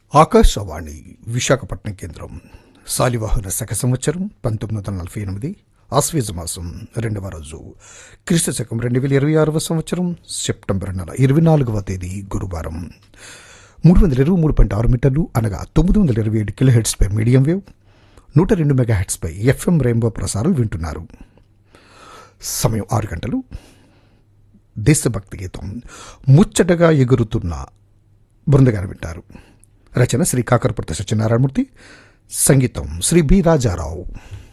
ఆకాశవాణి విశాఖపట్నం కేంద్రం శాలివాహన శక సంవత్సరం పంతొమ్మిది వందల నలభై ఎనిమిది ఆశ్వేజ మాసం రెండవ రోజు క్రీస్తు శకం రెండు వేల ఇరవై ఆరవ సంవత్సరం సెప్టెంబర్ నెల ఇరవై నాలుగవ తేదీ గురువారం మూడు వందల ఇరవై మూడు పాయింట్ ఆరు మీటర్లు అనగా తొమ్మిది వందల ఇరవై ఏడు కిలో హెడ్స్పై మీడియం వేవ్ నూట రెండు మెగా హెడ్స్పై ఎఫ్ఎం రెయిన్బో ప్రసారాలు వింటున్నారు సమయం ఆరు గంటలు దేశభక్తి గీతం ముచ్చటగా ఎగురుతున్న బృందగారు వింటారు రచన శ్రీ కాకరపర్తి సత్యనారాయణమూర్తి సంగీతం శ్రీ బి రాజారావు